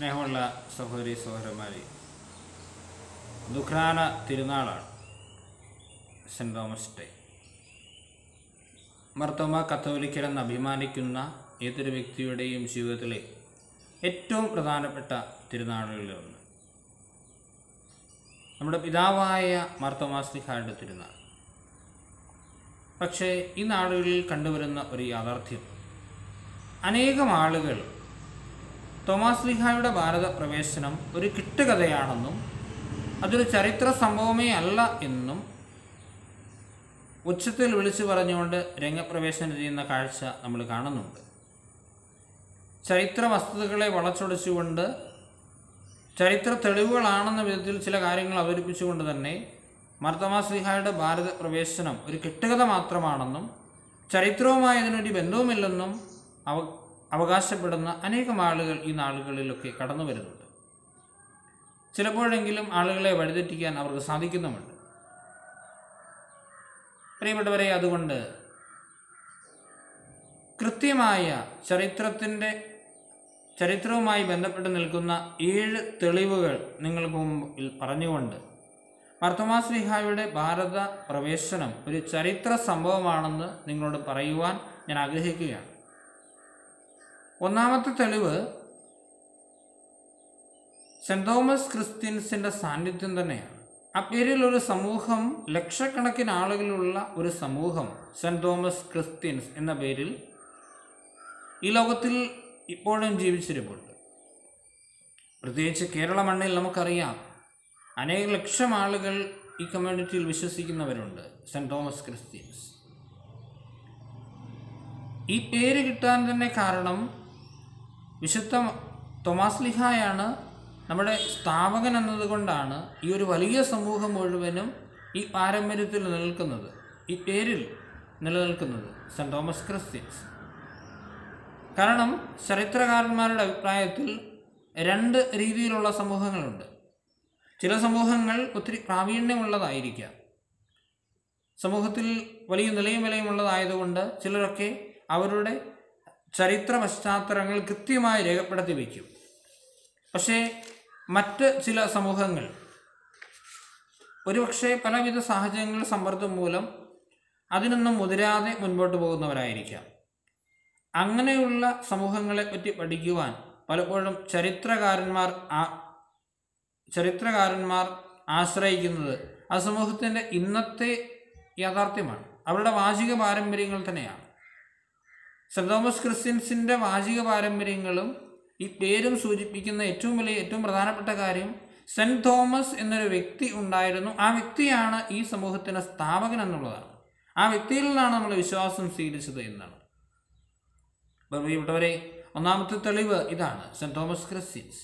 സ്നേഹമുള്ള സഹോദരി സഹോദരന്മാരെ ദുഃഖാന തിരുനാളാണ് സെൻറ് തോമസ് ഡേ മർത്തോമ കത്തോലിക്കരെന്ന് അഭിമാനിക്കുന്ന ഏതൊരു വ്യക്തിയുടെയും ജീവിതത്തിലെ ഏറ്റവും പ്രധാനപ്പെട്ട തിരുനാളുകളിലൊന്ന് നമ്മുടെ പിതാവായ മാർത്തോമാസ്ലിഹായുടെ തിരുനാൾ പക്ഷേ ഈ നാടുകളിൽ കണ്ടുവരുന്ന ഒരു യാഥാർത്ഥ്യം അനേകം ആളുകൾ തോമാസ് ലിഹായുടെ ഭാരത പ്രവേശനം ഒരു കിട്ടുകഥയാണെന്നും അതൊരു ചരിത്ര സംഭവമേ അല്ല എന്നും ഉച്ചത്തിൽ വിളിച്ചു പറഞ്ഞുകൊണ്ട് രംഗപ്രവേശനം ചെയ്യുന്ന കാഴ്ച നമ്മൾ കാണുന്നുണ്ട് ചരിത്ര വസ്തുതകളെ വളച്ചൊടിച്ചുകൊണ്ട് ചരിത്ര തെളിവുകളാണെന്ന വിധത്തിൽ ചില കാര്യങ്ങൾ അവതരിപ്പിച്ചുകൊണ്ട് തന്നെ മർത്തമാസ്ലിഹായുടെ ഭാരത പ്രവേശനം ഒരു കെട്ടുകഥ മാത്രമാണെന്നും ചരിത്രവുമായി അതിനൊരു ബന്ധവുമില്ലെന്നും അവ അവകാശപ്പെടുന്ന അനേകം ആളുകൾ ഈ നാളുകളിലൊക്കെ കടന്നു വരുന്നുണ്ട് ചിലപ്പോഴെങ്കിലും ആളുകളെ വഴിതെറ്റിക്കാൻ അവർക്ക് സാധിക്കുന്നുമുണ്ട് പ്രിയപ്പെട്ടവരെ അതുകൊണ്ട് കൃത്യമായ ചരിത്രത്തിൻ്റെ ചരിത്രവുമായി ബന്ധപ്പെട്ട് നിൽക്കുന്ന ഏഴ് തെളിവുകൾ നിങ്ങൾക്ക് മുമ്പിൽ പറഞ്ഞുകൊണ്ട് മർത്തമാസ്ലിഹായുടെ ഭാരത പ്രവേശനം ഒരു ചരിത്ര സംഭവമാണെന്ന് നിങ്ങളോട് പറയുവാൻ ഞാൻ ആഗ്രഹിക്കുകയാണ് ഒന്നാമത്തെ തെളിവ് സെൻറ് തോമസ് ക്രിസ്ത്യൻസിൻ്റെ സാന്നിധ്യം തന്നെയാണ് ആ പേരിൽ ഒരു സമൂഹം ലക്ഷക്കണക്കിന് ആളുകളുള്ള ഒരു സമൂഹം സെൻറ് തോമസ് ക്രിസ്ത്യൻസ് എന്ന പേരിൽ ഈ ലോകത്തിൽ ഇപ്പോഴും ജീവിച്ചിരിപ്പുണ്ട് പ്രത്യേകിച്ച് കേരള മണ്ണിൽ നമുക്കറിയാം അനേക ലക്ഷം ആളുകൾ ഈ കമ്മ്യൂണിറ്റിയിൽ വിശ്വസിക്കുന്നവരുണ്ട് സെൻറ് തോമസ് ക്രിസ്ത്യൻസ് ഈ പേര് കിട്ടാൻ തന്നെ കാരണം വിശുദ്ധ തോമാസ് ലിഹായാണ് നമ്മുടെ സ്ഥാപകൻ എന്നതുകൊണ്ടാണ് ഈ ഒരു വലിയ സമൂഹം മുഴുവനും ഈ പാരമ്പര്യത്തിൽ നിലനിൽക്കുന്നത് ഈ പേരിൽ നിലനിൽക്കുന്നത് സെൻറ് തോമസ് ക്രിസ്ത്യൻസ് കാരണം ചരിത്രകാരന്മാരുടെ അഭിപ്രായത്തിൽ രണ്ട് രീതിയിലുള്ള സമൂഹങ്ങളുണ്ട് ചില സമൂഹങ്ങൾ ഒത്തിരി പ്രാവീണ്യമുള്ളതായിരിക്കാം സമൂഹത്തിൽ വലിയ നിലയും വിലയുമുള്ളതായതുകൊണ്ട് ചിലരൊക്കെ അവരുടെ ചരിത്ര പശ്ചാത്തലങ്ങൾ കൃത്യമായി രേഖപ്പെടുത്തി വയ്ക്കും പക്ഷേ മറ്റ് ചില സമൂഹങ്ങൾ ഒരുപക്ഷെ പലവിധ സാഹചര്യങ്ങൾ സമ്മർദ്ദം മൂലം അതിനൊന്നും മുതിരാതെ മുൻപോട്ട് പോകുന്നവരായിരിക്കാം അങ്ങനെയുള്ള സമൂഹങ്ങളെ പറ്റി പഠിക്കുവാൻ പലപ്പോഴും ചരിത്രകാരന്മാർ ആ ചരിത്രകാരന്മാർ ആശ്രയിക്കുന്നത് ആ സമൂഹത്തിൻ്റെ ഇന്നത്തെ യാഥാർത്ഥ്യമാണ് അവരുടെ വാചിക പാരമ്പര്യങ്ങൾ തന്നെയാണ് സെൻറ് തോമസ് ക്രിസ്ത്യൻസിൻ്റെ വാചിക പാരമ്പര്യങ്ങളും ഈ പേരും സൂചിപ്പിക്കുന്ന ഏറ്റവും വലിയ ഏറ്റവും പ്രധാനപ്പെട്ട കാര്യം സെൻറ് തോമസ് എന്നൊരു വ്യക്തി ഉണ്ടായിരുന്നു ആ വ്യക്തിയാണ് ഈ സമൂഹത്തിൻ്റെ സ്ഥാപകൻ എന്നുള്ളതാണ് ആ വ്യക്തിയിൽ നിന്നാണ് നമ്മൾ വിശ്വാസം സ്വീകരിച്ചത് എന്നാണ് അപ്പോൾ പ്രിയപ്പെട്ടവരെ ഒന്നാമത്തെ തെളിവ് ഇതാണ് സെൻറ് തോമസ് ക്രിസ്ത്യൻസ്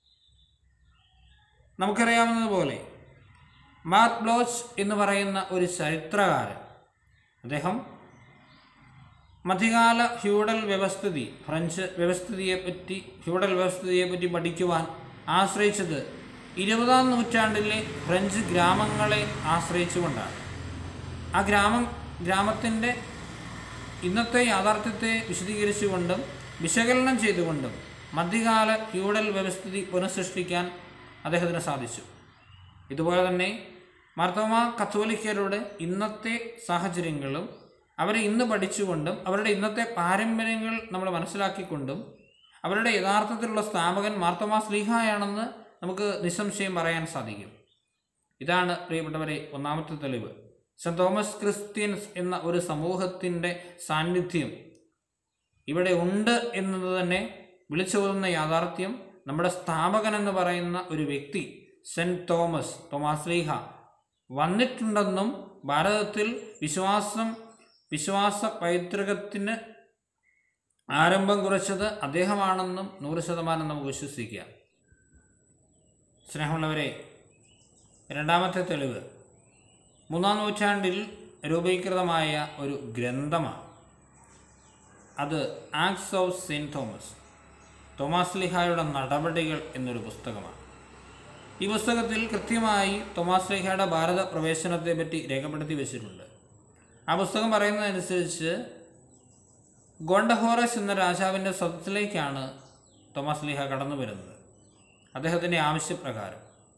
നമുക്കറിയാവുന്നതുപോലെ മാർക്ക് ബ്ലോച്ച് എന്ന് പറയുന്ന ഒരു ചരിത്രകാരൻ അദ്ദേഹം മധ്യകാല ഫ്യൂഡൽ വ്യവസ്ഥിതി ഫ്രഞ്ച് വ്യവസ്ഥിതിയെപ്പറ്റി ഫ്യൂഡൽ വ്യവസ്ഥിതിയെപ്പറ്റി പഠിക്കുവാൻ ആശ്രയിച്ചത് ഇരുപതാം നൂറ്റാണ്ടിലെ ഫ്രഞ്ച് ഗ്രാമങ്ങളെ ആശ്രയിച്ചുകൊണ്ടാണ് ആ ഗ്രാമം ഗ്രാമത്തിൻ്റെ ഇന്നത്തെ യാഥാർത്ഥ്യത്തെ വിശദീകരിച്ചുകൊണ്ടും വിശകലനം ചെയ്തുകൊണ്ടും മധ്യകാല ഫ്യൂഡൽ വ്യവസ്ഥിതി പുനഃസൃഷ്ടിക്കാൻ അദ്ദേഹത്തിന് സാധിച്ചു ഇതുപോലെ തന്നെ മാർത്തോമ കത്തോലിക്കരുടെ ഇന്നത്തെ സാഹചര്യങ്ങളും അവരെ ഇന്ന് പഠിച്ചുകൊണ്ടും അവരുടെ ഇന്നത്തെ പാരമ്പര്യങ്ങൾ നമ്മൾ മനസ്സിലാക്കിക്കൊണ്ടും അവരുടെ യഥാർത്ഥത്തിലുള്ള സ്ഥാപകൻ മാർത്തോമാ സ്ലീഹായാണെന്ന് നമുക്ക് നിസ്സംശയം പറയാൻ സാധിക്കും ഇതാണ് പ്രിയപ്പെട്ടവരെ ഒന്നാമത്തെ തെളിവ് സെൻറ് തോമസ് ക്രിസ്ത്യൻസ് എന്ന ഒരു സമൂഹത്തിൻ്റെ സാന്നിധ്യം ഇവിടെ ഉണ്ട് എന്നത് തന്നെ വിളിച്ചോതുന്ന യാഥാർത്ഥ്യം നമ്മുടെ സ്ഥാപകൻ എന്ന് പറയുന്ന ഒരു വ്യക്തി സെൻറ് തോമസ് തോമാസ് ലീഹ വന്നിട്ടുണ്ടെന്നും ഭാരതത്തിൽ വിശ്വാസം വിശ്വാസ പൈതൃകത്തിന് ആരംഭം കുറിച്ചത് അദ്ദേഹമാണെന്നും നൂറ് ശതമാനം നമുക്ക് വിശ്വസിക്കാം സ്നേഹമുള്ളവരെ രണ്ടാമത്തെ തെളിവ് മൂന്നാം നൂറ്റാണ്ടിൽ രൂപീകൃതമായ ഒരു ഗ്രന്ഥമാണ് അത് Acts of saint Thomas Thomas ലിഹായുടെ നടപടികൾ എന്നൊരു പുസ്തകമാണ് ഈ പുസ്തകത്തിൽ കൃത്യമായി തോമാസ് ലിഹായുടെ ഭാരത പ്രവേശനത്തെ പറ്റി രേഖപ്പെടുത്തി വെച്ചിട്ടുണ്ട് ആ പുസ്തകം പറയുന്നതനുസരിച്ച് ഗോണ്ടഹോറസ് എന്ന രാജാവിൻ്റെ സ്വത്തിലേക്കാണ് തോമസ് ലീഹ കടന്നു വരുന്നത് അദ്ദേഹത്തിൻ്റെ ആവശ്യപ്രകാരം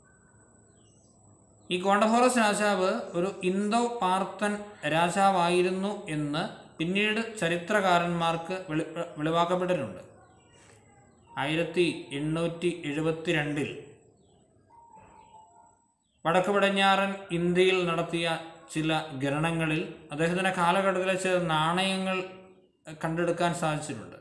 ഈ ഗോണ്ടഫോറസ് രാജാവ് ഒരു ഇന്തോ പാർത്തൻ രാജാവായിരുന്നു എന്ന് പിന്നീട് ചരിത്രകാരന്മാർക്ക് വെളി വെളിവാക്കപ്പെട്ടിട്ടുണ്ട് ആയിരത്തി എണ്ണൂറ്റി എഴുപത്തി രണ്ടിൽ വടക്ക് പടിഞ്ഞാറൻ ഇന്ത്യയിൽ നടത്തിയ ചില ഗ്രഹണങ്ങളിൽ അദ്ദേഹത്തിൻ്റെ കാലഘട്ടത്തിലെ ചില നാണയങ്ങൾ കണ്ടെടുക്കാൻ സാധിച്ചിട്ടുണ്ട്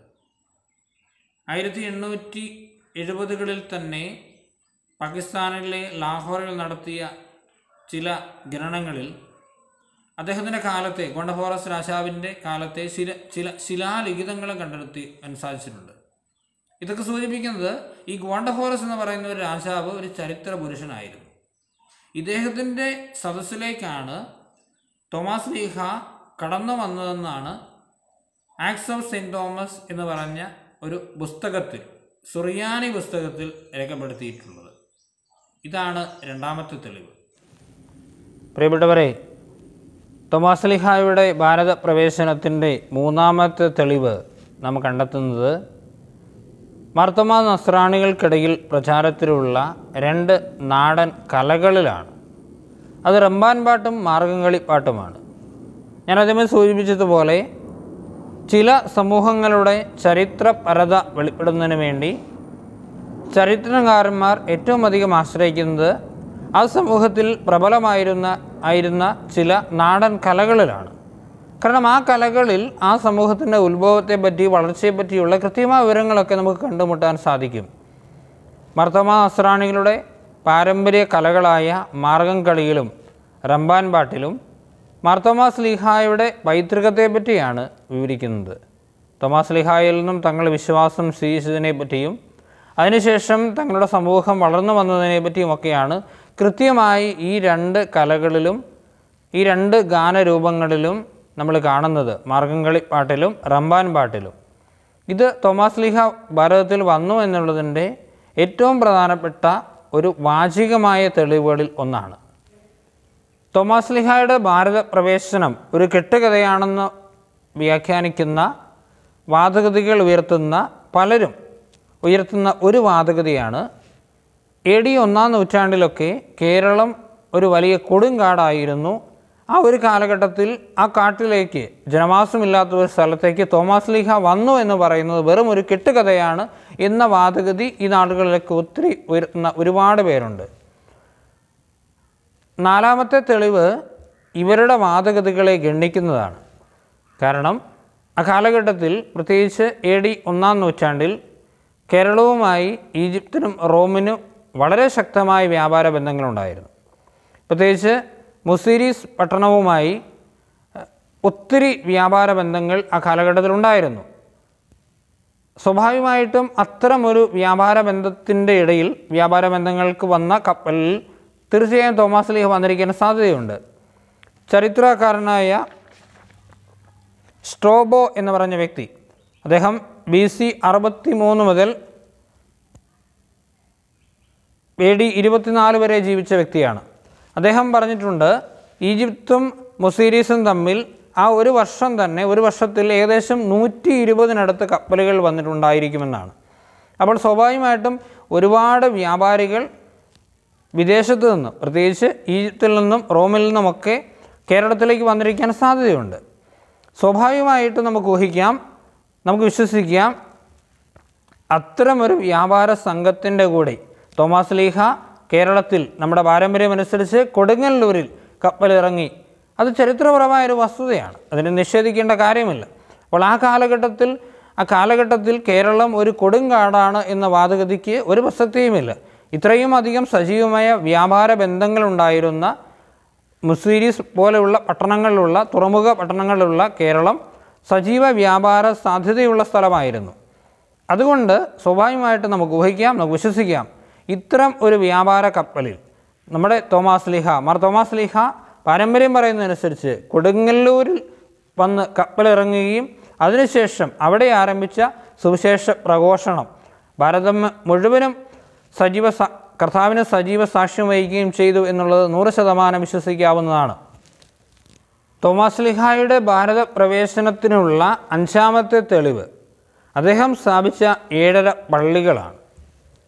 ആയിരത്തി എണ്ണൂറ്റി എഴുപതുകളിൽ തന്നെ പാകിസ്ഥാനിലെ ലാഹോറിൽ നടത്തിയ ചില ഗ്രഹണങ്ങളിൽ അദ്ദേഹത്തിൻ്റെ കാലത്തെ ഗോണ്ടഫോറസ് രാജാവിൻ്റെ കാലത്തെ ചില ചില ശിലാലിഖിതങ്ങളും കണ്ടെടുത്തി സാധിച്ചിട്ടുണ്ട് ഇതൊക്കെ സൂചിപ്പിക്കുന്നത് ഈ ഗോണ്ടഫോറസ് എന്ന് പറയുന്ന ഒരു രാജാവ് ഒരു ചരിത്ര പുരുഷനായിരുന്നു ഇദ്ദേഹത്തിൻ്റെ സദസ്സിലേക്കാണ് തോമസ് ലീഹ കടന്നു വന്നതെന്നാണ് ആക്സ് ഓഫ് സെൻറ് തോമസ് എന്ന് പറഞ്ഞ ഒരു പുസ്തകത്തിൽ സുറിയാനി പുസ്തകത്തിൽ രേഖപ്പെടുത്തിയിട്ടുള്ളത് ഇതാണ് രണ്ടാമത്തെ തെളിവ് പ്രിയപ്പെട്ടവരെ തോമാസ് ലിഹായുടെ ഭാരത പ്രവേശനത്തിൻ്റെ മൂന്നാമത്തെ തെളിവ് നാം കണ്ടെത്തുന്നത് മാർത്തമാ നസ്രാണികൾക്കിടയിൽ പ്രചാരത്തിലുള്ള രണ്ട് നാടൻ കലകളിലാണ് അത് റംബാൻ പാട്ടും മാർഗംകളി പാട്ടുമാണ് ഞാൻ ആദ്യമേ സൂചിപ്പിച്ചതുപോലെ ചില സമൂഹങ്ങളുടെ ചരിത്രപരത വെളിപ്പെടുന്നതിന് വേണ്ടി ചരിത്രകാരന്മാർ ഏറ്റവും അധികം ആശ്രയിക്കുന്നത് ആ സമൂഹത്തിൽ പ്രബലമായിരുന്ന ആയിരുന്ന ചില നാടൻ കലകളിലാണ് കാരണം ആ കലകളിൽ ആ സമൂഹത്തിൻ്റെ ഉത്ഭവത്തെ പറ്റി വളർച്ചയെ പറ്റിയുള്ള കൃത്യമായ വിവരങ്ങളൊക്കെ നമുക്ക് കണ്ടുമുട്ടാൻ സാധിക്കും മർത്തമാ അസ്രാണികളുടെ പാരമ്പര്യ കലകളായ മാർഗം കളിയിലും റംബാൻ പാട്ടിലും മാർത്തോമാസ് ലിഹായുടെ പൈതൃകത്തെ പറ്റിയാണ് വിവരിക്കുന്നത് തോമാസ് ലിഹായിൽ നിന്നും തങ്ങളുടെ വിശ്വാസം സ്വീകരിച്ചതിനെ പറ്റിയും അതിനുശേഷം തങ്ങളുടെ സമൂഹം വളർന്നു വന്നതിനെ പറ്റിയുമൊക്കെയാണ് കൃത്യമായി ഈ രണ്ട് കലകളിലും ഈ രണ്ട് ഗാനരൂപങ്ങളിലും നമ്മൾ കാണുന്നത് മാർഗംകളി പാട്ടിലും റംബാൻ പാട്ടിലും ഇത് തോമാസ് ലീഹ ഭാരതത്തിൽ വന്നു എന്നുള്ളതിൻ്റെ ഏറ്റവും പ്രധാനപ്പെട്ട ഒരു വാചികമായ തെളിവുകളിൽ ഒന്നാണ് തോമാസ് ലിഹായുടെ ഭാരത പ്രവേശനം ഒരു കെട്ടുകഥയാണെന്ന് വ്യാഖ്യാനിക്കുന്ന വാദഗതികൾ ഉയർത്തുന്ന പലരും ഉയർത്തുന്ന ഒരു വാദഗതിയാണ് എ ഡി ഒന്നാം നൂറ്റാണ്ടിലൊക്കെ കേരളം ഒരു വലിയ കൊടുങ്കാടായിരുന്നു ആ ഒരു കാലഘട്ടത്തിൽ ആ കാട്ടിലേക്ക് ജനവാസമില്ലാത്ത ഒരു സ്ഥലത്തേക്ക് തോമാസ് ലീഹ വന്നു എന്ന് പറയുന്നത് വെറും ഒരു കെട്ടുകഥയാണ് എന്ന വാദഗതി ഈ നാടുകളിലൊക്കെ ഒത്തിരി ഉയർത്തുന്ന ഒരുപാട് പേരുണ്ട് നാലാമത്തെ തെളിവ് ഇവരുടെ വാദഗതികളെ ഗണ്ണിക്കുന്നതാണ് കാരണം ആ കാലഘട്ടത്തിൽ പ്രത്യേകിച്ച് എ ഡി ഒന്നാം നൂറ്റാണ്ടിൽ കേരളവുമായി ഈജിപ്തിനും റോമിനും വളരെ ശക്തമായ വ്യാപാര ബന്ധങ്ങളുണ്ടായിരുന്നു പ്രത്യേകിച്ച് മുസീരീസ് പട്ടണവുമായി അഹ്, ഒത്തിരി വ്യാപാര ബന്ധങ്ങൾ ആ കാലഘട്ടത്തിൽ ഉണ്ടായിരുന്നു സ്വാഭാവികമായിട്ടും അത്തരമൊരു വ്യാപാര ബന്ധത്തിൻ്റെ ഇടയിൽ വ്യാപാര ബന്ധങ്ങൾക്ക് വന്ന കപ്പലിൽ തീർച്ചയായും തോമാസ് ലീഹ വന്നിരിക്കാൻ സാധ്യതയുണ്ട് ചരിത്രകാരനായ സ്ട്രോബോ എന്ന് പറഞ്ഞ വ്യക്തി അദ്ദേഹം ബി സി അറുപത്തി മൂന്ന് മുതൽ എ ഡി ഇരുപത്തിനാല് വരെ ജീവിച്ച വ്യക്തിയാണ് അദ്ദേഹം പറഞ്ഞിട്ടുണ്ട് ഈജിപ്തും മൊസീരീസും തമ്മിൽ ആ ഒരു വർഷം തന്നെ ഒരു വർഷത്തിൽ ഏകദേശം നൂറ്റി ഇരുപതിനടുത്ത് കപ്പലുകൾ വന്നിട്ടുണ്ടായിരിക്കുമെന്നാണ് അപ്പോൾ സ്വാഭാവികമായിട്ടും ഒരുപാട് വ്യാപാരികൾ വിദേശത്ത് നിന്ന് പ്രത്യേകിച്ച് ഈജിപ്തിൽ നിന്നും റോമിൽ നിന്നുമൊക്കെ കേരളത്തിലേക്ക് വന്നിരിക്കാൻ സാധ്യതയുണ്ട് സ്വാഭാവികമായിട്ട് നമുക്ക് ഊഹിക്കാം നമുക്ക് വിശ്വസിക്കാം അത്തരമൊരു വ്യാപാര സംഘത്തിൻ്റെ കൂടെ തോമാസ് ലീഹ കേരളത്തിൽ നമ്മുടെ പാരമ്പര്യമനുസരിച്ച് കൊടുങ്ങല്ലൂരിൽ കപ്പലിറങ്ങി അത് ചരിത്രപരമായ ഒരു വസ്തുതയാണ് അതിനെ നിഷേധിക്കേണ്ട കാര്യമില്ല അപ്പോൾ ആ കാലഘട്ടത്തിൽ ആ കാലഘട്ടത്തിൽ കേരളം ഒരു കൊടുങ്കാടാണ് എന്ന വാദഗതിക്ക് ഒരു പ്രസക്തിയുമില്ല ഇത്രയും അധികം സജീവമായ വ്യാപാര ബന്ധങ്ങളുണ്ടായിരുന്ന മുസീരീസ് പോലെയുള്ള പട്ടണങ്ങളിലുള്ള തുറമുഖ പട്ടണങ്ങളിലുള്ള കേരളം സജീവ വ്യാപാര സാധ്യതയുള്ള സ്ഥലമായിരുന്നു അതുകൊണ്ട് സ്വാഭാവികമായിട്ട് നമുക്ക് ഊഹിക്കാം നമുക്ക് വിശ്വസിക്കാം ഇത്തരം ഒരു വ്യാപാര കപ്പലിൽ നമ്മുടെ തോമാസ് ലിഹ മാർ തോമാസ് ലിഹ പാരമ്പര്യം പറയുന്നതനുസരിച്ച് കൊടുങ്ങല്ലൂരിൽ വന്ന് കപ്പലിറങ്ങുകയും അതിനുശേഷം അവിടെ ആരംഭിച്ച സുവിശേഷ പ്രഘോഷണം ഭാരതം മുഴുവനും സജീവ സ കർത്താവിന് സജീവ സാക്ഷ്യം വഹിക്കുകയും ചെയ്തു എന്നുള്ളത് നൂറ് ശതമാനം വിശ്വസിക്കാവുന്നതാണ് തോമാസ് ലിഹായുടെ ഭാരത പ്രവേശനത്തിനുള്ള അഞ്ചാമത്തെ തെളിവ് അദ്ദേഹം സ്ഥാപിച്ച ഏഴര പള്ളികളാണ്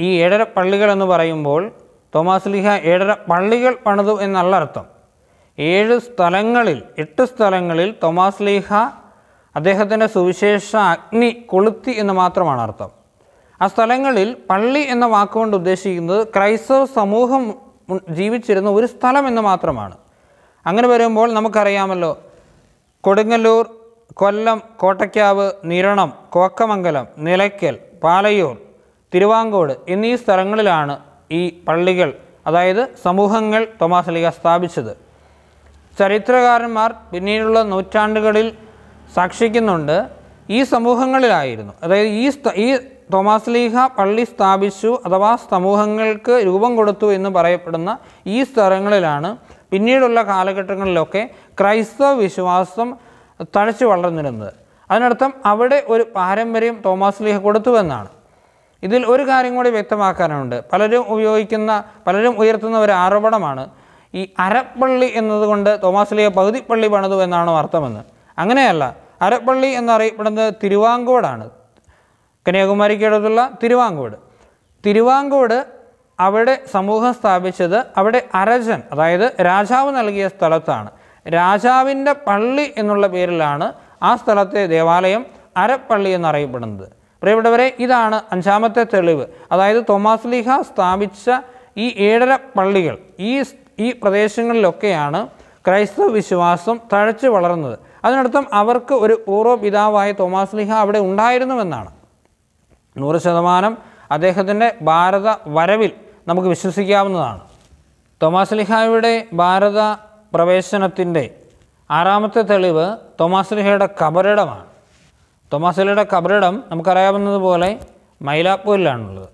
ഈ ഏഴര പള്ളികൾ എന്ന് പറയുമ്പോൾ തോമാസ് ലീഹ ഏഴര പള്ളികൾ പണിതു എന്നല്ല അർത്ഥം ഏഴ് സ്ഥലങ്ങളിൽ എട്ട് സ്ഥലങ്ങളിൽ തോമാസ് ലീഹ അദ്ദേഹത്തിൻ്റെ സുവിശേഷ അഗ്നി കൊളുത്തി എന്ന് മാത്രമാണ് അർത്ഥം ആ സ്ഥലങ്ങളിൽ പള്ളി എന്ന വാക്കുകൊണ്ട് ഉദ്ദേശിക്കുന്നത് ക്രൈസ്തവ സമൂഹം ഉ- ജീവിച്ചിരുന്ന ഒരു സ്ഥലം എന്ന് മാത്രമാണ് അങ്ങനെ വരുമ്പോൾ നമുക്കറിയാമല്ലോ കൊടുങ്ങല്ലൂർ കൊല്ലം കോട്ടയ്ക്കാവ് നിരണം കോക്കമംഗലം നിലയ്ക്കൽ പാലയൂർ തിരുവാങ്കോട് എന്നീ സ്ഥലങ്ങളിലാണ് ഈ പള്ളികൾ അതായത് സമൂഹങ്ങൾ തോമാസ് ലീഗ സ്ഥാപിച്ചത് ചരിത്രകാരന്മാർ പിന്നീടുള്ള നൂറ്റാണ്ടുകളിൽ സാക്ഷിക്കുന്നുണ്ട് ഈ സമൂഹങ്ങളിലായിരുന്നു അതായത് ഈ സ്ഥ- ഈ തോമാസ് ലീഹ പള്ളി സ്ഥാപിച്ചു അഥവാ സമൂഹങ്ങൾക്ക് രൂപം കൊടുത്തു എന്ന് പറയപ്പെടുന്ന ഈ സ്ഥലങ്ങളിലാണ് പിന്നീടുള്ള കാലഘട്ടങ്ങളിലൊക്കെ ക്രൈസ്തവ വിശ്വാസം തഴച്ചു വളർന്നിരുന്നത് അതിനർത്ഥം അവിടെ ഒരു പാരമ്പര്യം തോമാസ് ലീഹ കൊടുത്തുവെന്നാണ് ഇതിൽ ഒരു കാര്യം കൂടി വ്യക്തമാക്കാനുണ്ട് പലരും ഉപയോഗിക്കുന്ന പലരും ഉയർത്തുന്ന ഒരു ആരോപണമാണ് ഈ അരപ്പള്ളി എന്നതുകൊണ്ട് തോമാസ് ലീഹ പകുതി പള്ളി പണിതു എന്നാണ് അർത്ഥമെന്ന് അങ്ങനെയല്ല അരപ്പള്ളി എന്നറിയപ്പെടുന്നത് തിരുവാങ്കോടാണ് കന്യാകുമാരിക്കടുത്തുള്ള തിരുവാങ്കോട് തിരുവാങ്കോട് അവിടെ സമൂഹം സ്ഥാപിച്ചത് അവിടെ അരജൻ അതായത് രാജാവ് നൽകിയ സ്ഥലത്താണ് രാജാവിൻ്റെ പള്ളി എന്നുള്ള പേരിലാണ് ആ സ്ഥലത്തെ ദേവാലയം അരപ്പള്ളി എന്നറിയപ്പെടുന്നത് പ്രിയപ്പെട്ടവരെ ഇതാണ് അഞ്ചാമത്തെ തെളിവ് അതായത് തോമാസ് ലീഹ സ്ഥാപിച്ച ഈ ഏഴര പള്ളികൾ ഈ സ്- ഈ പ്രദേശങ്ങളിലൊക്കെയാണ് ക്രൈസ്തവ വിശ്വാസം തഴച്ചു വളർന്നത് അതിനർത്ഥം അവർക്ക് ഒരു പൂർവ്വപിതാവായ തോമാസ് ലീഹ അവിടെ ഉണ്ടായിരുന്നുവെന്നാണ് നൂറ് ശതമാനം അദ്ദേഹത്തിൻ്റെ ഭാരത വരവിൽ നമുക്ക് വിശ്വസിക്കാവുന്നതാണ് തോമാസ് ലിഹായുടെ ഭാരത പ്രവേശനത്തിൻ്റെ ആറാമത്തെ തെളിവ് തോമാസ് ലിഹയുടെ കബറിടമാണ് തോമാസ് ലിഹയുടെ കബറിടം നമുക്കറിയാവുന്നതുപോലെ മൈലാപ്പൂരിലാണുള്ളത്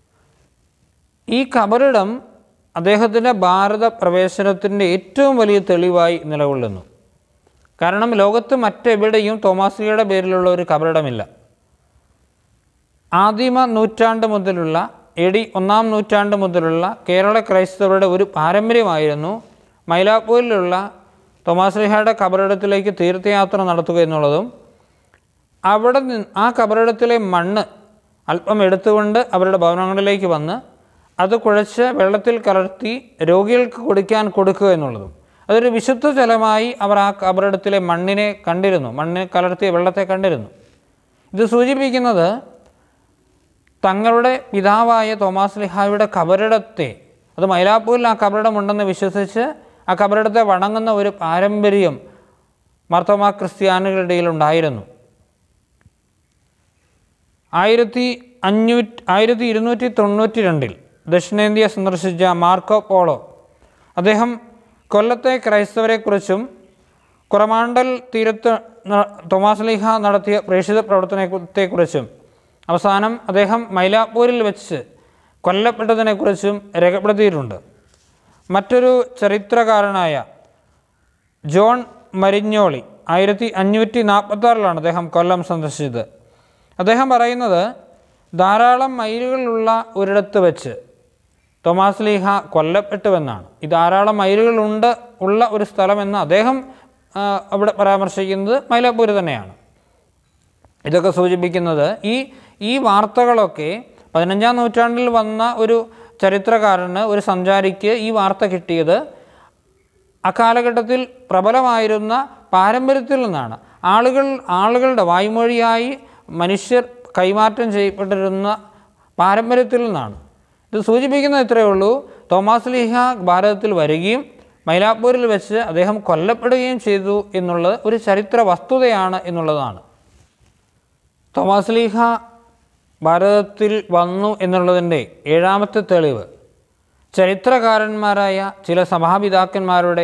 ഈ കബറിടം അദ്ദേഹത്തിൻ്റെ ഭാരത പ്രവേശനത്തിൻ്റെ ഏറ്റവും വലിയ തെളിവായി നിലകൊള്ളുന്നു കാരണം ലോകത്ത് മറ്റെവിടെയും തോമാസ് ലിഹയുടെ പേരിലുള്ള ഒരു കബറിടമില്ല ആദിമ നൂറ്റാണ്ട് മുതലുള്ള എ ഡി ഒന്നാം നൂറ്റാണ്ട് മുതലുള്ള കേരള ക്രൈസ്തവരുടെ ഒരു പാരമ്പര്യമായിരുന്നു മൈലാപ്പൂരിലുള്ള തോമാസ് ലിഹയുടെ കബറിടത്തിലേക്ക് തീർത്ഥയാത്ര നടത്തുക എന്നുള്ളതും അവിടെ നിന്ന് ആ കബറിടത്തിലെ മണ്ണ് അല്പം എടുത്തുകൊണ്ട് അവരുടെ ഭവനങ്ങളിലേക്ക് വന്ന് അത് കുഴച്ച് വെള്ളത്തിൽ കലർത്തി രോഗികൾക്ക് കുടിക്കാൻ കൊടുക്കുക എന്നുള്ളതും അതൊരു വിശുദ്ധ ജലമായി അവർ ആ കബറിടത്തിലെ മണ്ണിനെ കണ്ടിരുന്നു മണ്ണിനെ കലർത്തിയ വെള്ളത്തെ കണ്ടിരുന്നു ഇത് സൂചിപ്പിക്കുന്നത് തങ്ങളുടെ പിതാവായ തോമാസ് ലിഹായുടെ കബറിടത്തെ അത് മൈലാപ്പൂരിൽ ആ കബറിടമുണ്ടെന്ന് വിശ്വസിച്ച് ആ കബറിടത്തെ വണങ്ങുന്ന ഒരു പാരമ്പര്യം മാർത്തോമാ ക്രിസ്ത്യാനികളുടെ ഇടയിൽ ഉണ്ടായിരുന്നു ആയിരത്തി അഞ്ഞൂറ്റി ആയിരത്തി ഇരുന്നൂറ്റി തൊണ്ണൂറ്റി രണ്ടിൽ ദക്ഷിണേന്ത്യ സന്ദർശിച്ച മാർക്കോ പോളോ അദ്ദേഹം കൊല്ലത്തെ ക്രൈസ്തവരെക്കുറിച്ചും കുറമാണ്ടൽ തീരത്ത് ന- തോമാസ് ലീഹ നടത്തിയ പ്രേക്ഷിത പ്രവർത്തനത്തെക്കുറിച്ചും അവസാനം അദ്ദേഹം മൈലാപ്പൂരിൽ വെച്ച് കൊല്ലപ്പെട്ടതിനെക്കുറിച്ചും രേഖപ്പെടുത്തിയിട്ടുണ്ട് മറ്റൊരു ചരിത്രകാരനായ ജോൺ മരിഞ്ഞോളി ആയിരത്തി അഞ്ഞൂറ്റി നാൽപ്പത്താറിലാണ് അദ്ദേഹം കൊല്ലം സന്ദർശിച്ചത് അദ്ദേഹം പറയുന്നത് ധാരാളം മൈലുകളുള്ള ഒരിടത്ത് വെച്ച് തോമാസ് ലീഹ കൊല്ലപ്പെട്ടുവെന്നാണ് ഈ ധാരാളം മൈലുകളുണ്ട് ഉള്ള ഒരു സ്ഥലമെന്ന് അദ്ദേഹം ആ, അവിടെ പരാമർശിക്കുന്നത് മൈലാപ്പൂര് തന്നെയാണ് ഇതൊക്കെ സൂചിപ്പിക്കുന്നത് ഈ ഈ വാർത്തകളൊക്കെ പതിനഞ്ചാം നൂറ്റാണ്ടിൽ വന്ന ഒരു ചരിത്രകാരന് ഒരു സഞ്ചാരിക്ക് ഈ വാർത്ത കിട്ടിയത് അക്കാലഘട്ടത്തിൽ പ്രബലമായിരുന്ന പാരമ്പര്യത്തിൽ നിന്നാണ് ആളുകൾ ആളുകളുടെ വായ്മൊഴിയായി മനുഷ്യർ കൈമാറ്റം ചെയ്യപ്പെട്ടിരുന്ന പാരമ്പര്യത്തിൽ നിന്നാണ് ഇത് സൂചിപ്പിക്കുന്നത് ഇത്രയേ ഉള്ളൂ തോമാസ് ലീഹ ഭാരതത്തിൽ വരികയും മൈലാപ്പൂരിൽ വെച്ച് അദ്ദേഹം കൊല്ലപ്പെടുകയും ചെയ്തു എന്നുള്ളത് ഒരു ചരിത്ര വസ്തുതയാണ് എന്നുള്ളതാണ് തോമാസ് ലീഹ ഭാരതത്തിൽ വന്നു എന്നുള്ളതിൻ്റെ ഏഴാമത്തെ തെളിവ് ചരിത്രകാരന്മാരായ ചില സഭാപിതാക്കന്മാരുടെ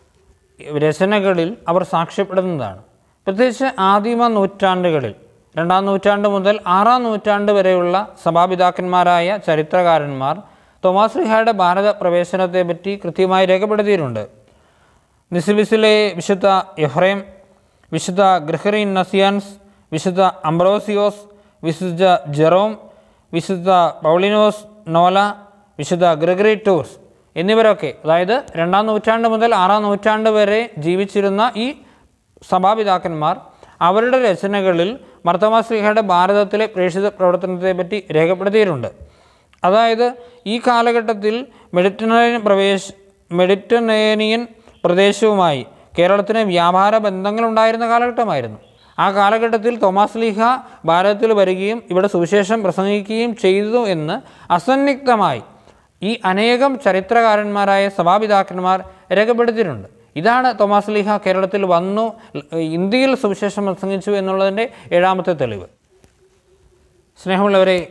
രചനകളിൽ അവർ സാക്ഷ്യപ്പെടുന്നതാണ് പ്രത്യേകിച്ച് ആദിമ നൂറ്റാണ്ടുകളിൽ രണ്ടാം നൂറ്റാണ്ട് മുതൽ ആറാം നൂറ്റാണ്ട് വരെയുള്ള സഭാപിതാക്കന്മാരായ ചരിത്രകാരന്മാർ തോമാസ് ലിഹായുടെ ഭാരത പ്രവേശനത്തെ പറ്റി കൃത്യമായി രേഖപ്പെടുത്തിയിട്ടുണ്ട് നിസിലിസിലെ വിശുദ്ധ എഹ്റേം വിശുദ്ധ ഗ്രഹറിൻ നസിയാൻസ് വിശുദ്ധ അംബ്രോസിയോസ് വിശുദ്ധ ജെറോം വിശുദ്ധ പൗളിനോസ് നോല വിശുദ്ധ ഗ്രഗറി ടൂർസ് എന്നിവരൊക്കെ അതായത് രണ്ടാം നൂറ്റാണ്ട് മുതൽ ആറാം നൂറ്റാണ്ട് വരെ ജീവിച്ചിരുന്ന ഈ സഭാപിതാക്കന്മാർ അവരുടെ രചനകളിൽ മർത്തമാ ശ്രീഹയുടെ ഭാരതത്തിലെ പ്രേക്ഷിത പ്രവർത്തനത്തെ പറ്റി രേഖപ്പെടുത്തിയിട്ടുണ്ട് അതായത് ഈ കാലഘട്ടത്തിൽ മെഡിറ്ററേനിയൻ പ്രവേശ മെഡിറ്ററേനിയൻ പ്രദേശവുമായി കേരളത്തിന് വ്യാപാര ബന്ധങ്ങളുണ്ടായിരുന്ന കാലഘട്ടമായിരുന്നു ആ കാലഘട്ടത്തിൽ തോമാസ് ലീഹ ഭാരതത്തിൽ വരികയും ഇവിടെ സുവിശേഷം പ്രസംഗിക്കുകയും ചെയ്തു എന്ന് അസന്നിഗ്ധമായി ഈ അനേകം ചരിത്രകാരന്മാരായ സഭാപിതാക്കന്മാർ രേഖപ്പെടുത്തിയിട്ടുണ്ട് ഇതാണ് തോമാസ് ലീഹ കേരളത്തിൽ വന്നു ഇന്ത്യയിൽ സുവിശേഷം പ്രസംഗിച്ചു എന്നുള്ളതിൻ്റെ ഏഴാമത്തെ തെളിവ് സ്നേഹമുള്ളവരെ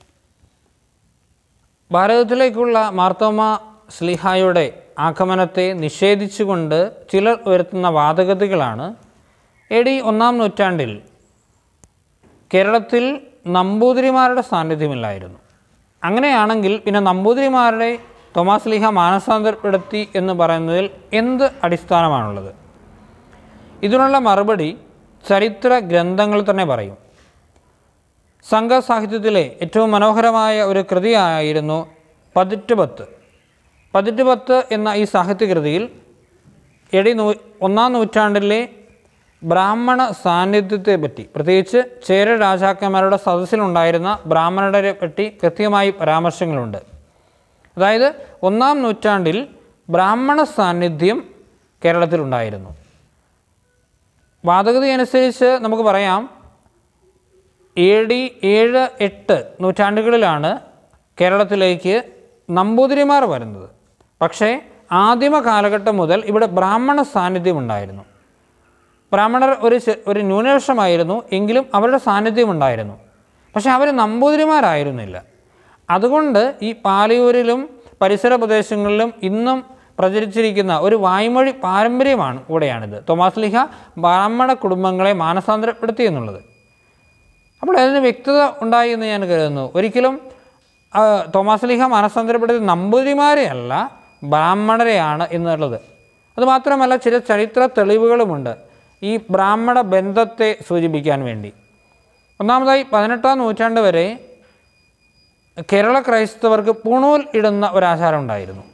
ഭാരതത്തിലേക്കുള്ള മാർത്തോമ സ്ലിഹായുടെ ആഗമനത്തെ നിഷേധിച്ചുകൊണ്ട് ചിലർ ഉയർത്തുന്ന വാദഗതികളാണ് എ ഡി ഒന്നാം നൂറ്റാണ്ടിൽ കേരളത്തിൽ നമ്പൂതിരിമാരുടെ സാന്നിധ്യമില്ലായിരുന്നു അങ്ങനെയാണെങ്കിൽ പിന്നെ നമ്പൂതിരിമാരുടെ തോമാസ് ലീഹ മാനസാന്തരപ്പെടുത്തി എന്ന് പറയുന്നതിൽ എന്ത് അടിസ്ഥാനമാണുള്ളത് ഇതിനുള്ള മറുപടി ചരിത്ര ഗ്രന്ഥങ്ങൾ തന്നെ പറയും സംഘസാഹിത്യത്തിലെ ഏറ്റവും മനോഹരമായ ഒരു കൃതിയായിരുന്നു പതിറ്റ് പത്ത് പതിറ്റ് പത്ത് എന്ന ഈ സാഹിത്യകൃതിയിൽ എടി നൂ ഒന്നാം നൂറ്റാണ്ടിലെ ബ്രാഹ്മണ സാന്നിധ്യത്തെ പറ്റി പ്രത്യേകിച്ച് ചേര രാജാക്കന്മാരുടെ സദസ്സിലുണ്ടായിരുന്ന ബ്രാഹ്മണരെ പറ്റി കൃത്യമായി പരാമർശങ്ങളുണ്ട് അതായത് ഒന്നാം നൂറ്റാണ്ടിൽ ബ്രാഹ്മണ സാന്നിധ്യം കേരളത്തിലുണ്ടായിരുന്നു വാദഗതി അനുസരിച്ച് നമുക്ക് പറയാം എ ഡി ഏഴ് എട്ട് നൂറ്റാണ്ടുകളിലാണ് കേരളത്തിലേക്ക് നമ്പൂതിരിമാർ വരുന്നത് പക്ഷേ ആദിമ കാലഘട്ടം മുതൽ ഇവിടെ ബ്രാഹ്മണ സാന്നിധ്യം ഉണ്ടായിരുന്നു ബ്രാഹ്മണർ ഒരു ചെ- ഒരു ന്യൂനപക്ഷമായിരുന്നു എങ്കിലും അവരുടെ സാന്നിധ്യം ഉണ്ടായിരുന്നു പക്ഷേ അവർ നമ്പൂതിരിമാരായിരുന്നില്ല അതുകൊണ്ട് ഈ പാലയൂരിലും പരിസര പ്രദേശങ്ങളിലും ഇന്നും പ്രചരിച്ചിരിക്കുന്ന ഒരു വായ്മൊഴി പാരമ്പര്യമാണ് കൂടെയാണിത് തോമാസ് ലിഹ ബ്രാഹ്മണ കുടുംബങ്ങളെ മാനസാന്തരപ്പെടുത്തി എന്നുള്ളത് അപ്പോൾ അതിന് വ്യക്തത ഉണ്ടായി എന്ന് ഞാൻ കരുതുന്നു ഒരിക്കലും ആ, തോമാസ് ലീഹ മാനസാന്തരപ്പെടുത്തിയ നമ്പൂതിരിമാരെയല്ല ബ്രാഹ്മണരെയാണ് എന്നുള്ളത് അതുമാത്രമല്ല ചില ചരിത്ര തെളിവുകളുമുണ്ട് ഈ ബ്രാഹ്മണ ബന്ധത്തെ സൂചിപ്പിക്കാൻ വേണ്ടി ഒന്നാമതായി പതിനെട്ടാം നൂറ്റാണ്ട് വരെ കേരള ക്രൈസ്തവർക്ക് പൂണൂൽ ഇടുന്ന ഒരാചാരം ഉണ്ടായിരുന്നു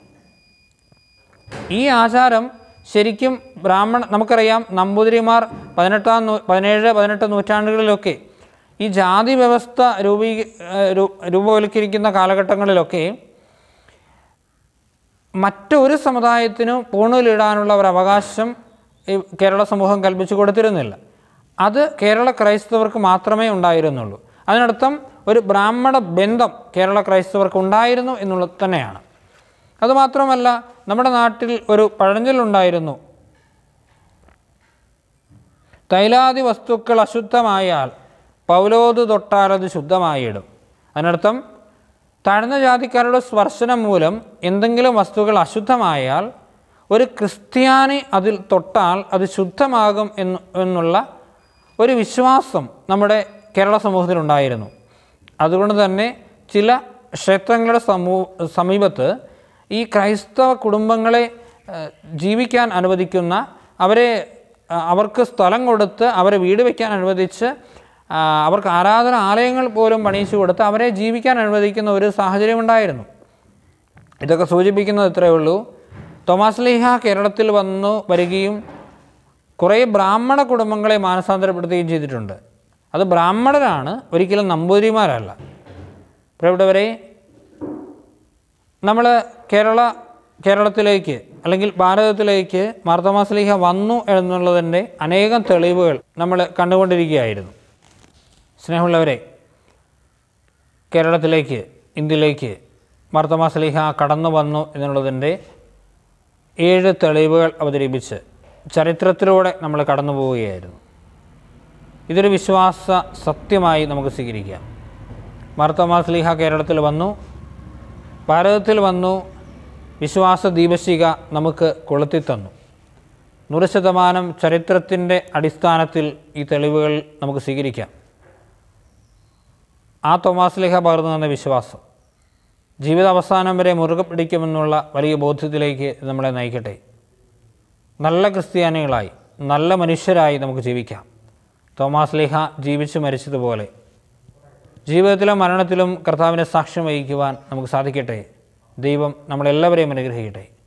ഈ ആചാരം ശരിക്കും ബ്രാഹ്മണ നമുക്കറിയാം നമ്പൂതിരിമാർ പതിനെട്ടാം നൂ പതിനേഴ് പതിനെട്ട് നൂറ്റാണ്ടുകളിലൊക്കെ ഈ ജാതി വ്യവസ്ഥ രൂപീ ഏഹ് രൂ- രൂപവൽക്കരിക്കുന്ന കാലഘട്ടങ്ങളിലൊക്കെ മറ്റൊരു സമുദായത്തിനും പൂണൂലിടാനുള്ള ഒരു അവകാശം ഈ കേരള സമൂഹം കൽപ്പിച്ചു കൊടുത്തിരുന്നില്ല അത് കേരള ക്രൈസ്തവർക്ക് മാത്രമേ ഉണ്ടായിരുന്നുള്ളൂ അതിനർത്ഥം ഒരു ബ്രാഹ്മണ ബന്ധം കേരള ക്രൈസ്തവർക്ക് ഉണ്ടായിരുന്നു എന്നുള്ളത് തന്നെയാണ് അതുമാത്രമല്ല നമ്മുടെ നാട്ടിൽ ഒരു പഴഞ്ചൊല്ലുണ്ടായിരുന്നു തൈലാദി വസ്തുക്കൾ അശുദ്ധമായാൽ പൗലോത് തൊട്ടാലത് ശുദ്ധമായിടും അതിനർത്ഥം താഴ്ന്ന ജാതിക്കാരുടെ സ്പർശനം മൂലം എന്തെങ്കിലും വസ്തുക്കൾ അശുദ്ധമായാൽ ഒരു ക്രിസ്ത്യാനി അതിൽ തൊട്ടാൽ അത് ശുദ്ധമാകും എന്ന് എന്നുള്ള ഒരു വിശ്വാസം നമ്മുടെ കേരള സമൂഹത്തിലുണ്ടായിരുന്നു അതുകൊണ്ട് തന്നെ ചില ക്ഷേത്രങ്ങളുടെ സമൂ സമീപത്ത് ഈ ക്രൈസ്തവ കുടുംബങ്ങളെ ഏഹ്, ജീവിക്കാൻ അനുവദിക്കുന്ന അവരെ ആ, അവർക്ക് സ്ഥലം കൊടുത്ത് അവരെ വീട് വയ്ക്കാൻ അനുവദിച്ച് ആ, അവർക്ക് ആരാധന ആലയങ്ങൾ പോലും പണിയിച്ചു കൊടുത്ത് അവരെ ജീവിക്കാൻ അനുവദിക്കുന്ന ഒരു സാഹചര്യം ഉണ്ടായിരുന്നു ഇതൊക്കെ സൂചിപ്പിക്കുന്നത് ഇത്രയേ ഉള്ളൂ തോമാസ് ലീഹ കേരളത്തിൽ വന്നു വരികയും കുറേ ബ്രാഹ്മണ കുടുംബങ്ങളെ മാനസാന്തരപ്പെടുത്തുകയും ചെയ്തിട്ടുണ്ട് അത് ബ്രാഹ്മണരാണ് ഒരിക്കലും നമ്പൂതിരിമാരല്ല പ്രിയപ്പെട്ടവരെ നമ്മൾ കേരള കേരളത്തിലേക്ക് അല്ലെങ്കിൽ ഭാരതത്തിലേക്ക് മാർത്തോമാസ് ലീഹ വന്നു എന്നുള്ളതിൻ്റെ അനേകം തെളിവുകൾ നമ്മൾ കണ്ടുകൊണ്ടിരിക്കുകയായിരുന്നു സ്നേഹമുള്ളവരെ കേരളത്തിലേക്ക് ഇന്ത്യയിലേക്ക് മാർത്തോമാസ് ലീഹ കടന്നു വന്നു എന്നുള്ളതിൻ്റെ ഏഴ് തെളിവുകൾ അവതരിപ്പിച്ച് ചരിത്രത്തിലൂടെ നമ്മൾ കടന്നു പോവുകയായിരുന്നു ഇതൊരു വിശ്വാസ സത്യമായി നമുക്ക് സ്വീകരിക്കാം മാർത്തോമാസ് ലീഹ കേരളത്തിൽ വന്നു ഭാരതത്തിൽ വന്നു വിശ്വാസ ദീപശിക നമുക്ക് കൊളുത്തിത്തന്നു നൂറ് ശതമാനം ചരിത്രത്തിൻ്റെ അടിസ്ഥാനത്തിൽ ഈ തെളിവുകൾ നമുക്ക് സ്വീകരിക്കാം ആ തോമാസ് ലേഖ പകർന്നു തന്ന വിശ്വാസം ജീവിത അവസാനം വരെ മുറുകെ പിടിക്കുമെന്നുള്ള വലിയ ബോധ്യത്തിലേക്ക് ഇത് നമ്മളെ നയിക്കട്ടെ നല്ല ക്രിസ്ത്യാനികളായി നല്ല മനുഷ്യരായി നമുക്ക് ജീവിക്കാം തോമാസ് ലേഖ ജീവിച്ചു മരിച്ചതുപോലെ ജീവിതത്തിലും മരണത്തിലും കർത്താവിനെ സാക്ഷ്യം വഹിക്കുവാൻ നമുക്ക് സാധിക്കട്ടെ ദൈവം നമ്മളെല്ലാവരെയും അനുഗ്രഹിക്കട്ടെ